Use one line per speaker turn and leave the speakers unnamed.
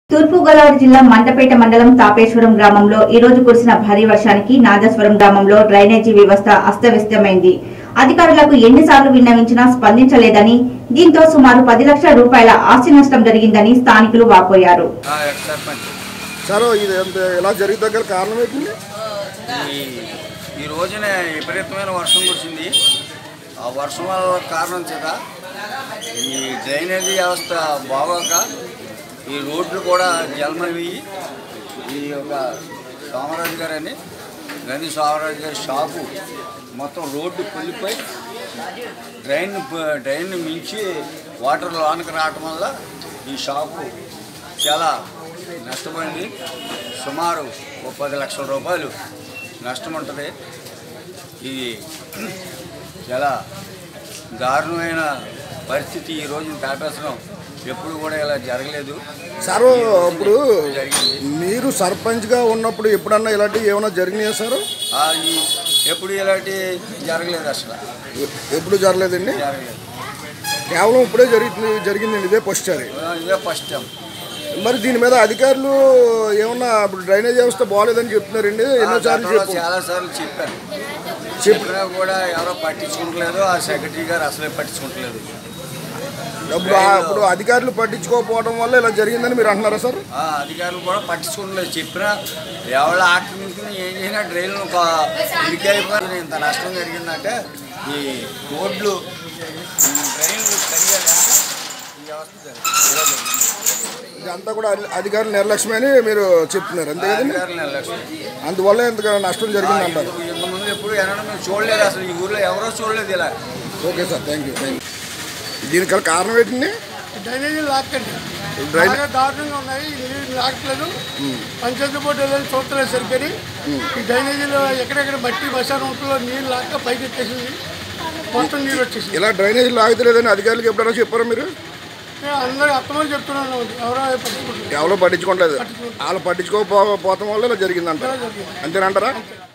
తూర్పుగోదావరి జిల్లా మండపేట మండలం తాపేశ్వరం గ్రామంలో ఈ రోజు కురిసిన భారీ వర్షానికి నాదస్వరం గ్రామంలో డ్రైనేజీ వ్యవస్థ అస్తవ్యస్తమైంది అధికారులకు ఎన్నిసార్లు విన్నవించినా స్పందించలేదని దీంతో సుమారు పది లక్షల రూపాయల ఆస్తి నష్టం జరిగిందని స్థానికులు వాపోయారు
ఆ, ఎక్స్ సర్పంచ్
సార్ ఇది ఎంత ఇలా జరిగితే గల కారణం ఏంటండి
ఈ ఈ రోజున విపరీతమైన వర్షం కురిసింది ఆ వర్షం వల్ల కారణం చేత ఈ డ్రైనేజీ వ్యవస్థ బాగోక ఈ రోడ్లు కూడా జలమయ్యి ఈ యొక్క సోమరాజు గారు అని గని సోమరాజు గారి షాపు మొత్తం రోడ్డు కూలిపోయి డ్రైన్ డ్రైన్ మించి వాటర్ లోనికి రావటం వల్ల ఈ షాపు చాలా నష్టపోయింది సుమారు ఒక పది లక్షల రూపాయలు నష్టం ఉంటుంది ఇది చాలా దారుణమైన పరిస్థితి ఈ రోజు తాపేసడం ఎప్పుడు కూడా ఇలా జరగలేదు
సార్ ఇప్పుడు
జరిగింది
మీరు సర్పంచ్గా ఉన్నప్పుడు ఎప్పుడన్నా ఇలాంటివి ఏమైనా జరిగినాయా సార్
ఆ, ఈ ఎప్పుడు ఇలాంటి జరగలేదు అసలు
ఎప్పుడు జరగలేదండి
జరగలేదు
కేవలం ఇప్పుడే జరిగింది జరిగిందండి ఇదే ఫస్ట్ సారి
ఆ, ఇదే ఫస్ట్ టైం
మరి దీని మీద అధికారులు ఏమన్నా ఇప్పుడు డ్రైనేజ్ వ్యవస్థ బాగాలేదని చెప్తున్నారండి ఎన్నోసార్లు
గతంలో
చెప్పు
చాలా సార్లు చెప్పాను
చెప్పు
చెప్పినా కూడా ఎవరో పట్టించుకుంటలేదు ఆ సెక్రటరీ గారు అసలే పట్టించుకుంటలేదు
ఇప్పుడు ఆ- ఇప్పుడు అధికారులు పట్టించుకోకపోవడం వల్ల ఇలా జరిగిందని మీరు అంటున్నారా సార్
ఆ అధికారులు కూడా పట్టించుకోవట్లేదు చెప్పినా ఎవరు ఆక్రమించుకుని ఏం చేసినా డ్రైన్లు ఒక ఇరికైపోయి ఇంత నష్టం జరిగిందంటే ఈ రోడ్లు ఈ డ్రైన్లు సరిగా లేక ఈ వ్యవస్థ జరిగింది. ఇలా జరిగింది.
ఇదంతా కూడా అధి- అధికారుల నిర్లక్ష్యం అని మీరు చెప్తున్నారు అంతే కదండి
అధికారులు నిర్లక్ష్యం
అందువల్ల ఇంత నష్టం జరిగింది అంటారు
ఇంతకుముందు ఎప్పుడు ఎన్నడూ మేము చూడలేదు అసలు ఈ ఊర్లో ఎవరో చూడలేదు ఇలా
okay sir thank you thank you దీనికి గల కారణం ఏంటండి
డ్రైనేజీ లాక్కండి
డ్రైన్
బాగా దారుణంగా ఉన్నాయి ఈ నీళ్ళు లాక్కలేదు పంచాయతీ బోర్డు వెళ్ళి చూస్తలేదు సరిగ్గా ఈ డ్రైనేజీలో ఎక్కడెక్కడ మట్టి మసాలా ఉంటుందో నీళ్ళు లాక్క పైకి ఎత్తేసింది మొత్తం నీళ్ళు వచ్చేసింది
ఇలా డ్రైనేజ్ లాగుతలేదని అధికారులకు ఎప్పుడైనా చెప్పారా మీరు
నేను అందరూ అర్థమని చెప్తున్నాను ఎవరో పట్టుకుంటున్నారు
ఎవరో పట్టించుకోవట్లేదు వాళ్ళు పట్టించుకోకపోవటం వల్ల ఇలా జరిగిందంటారు అంతేనంటారా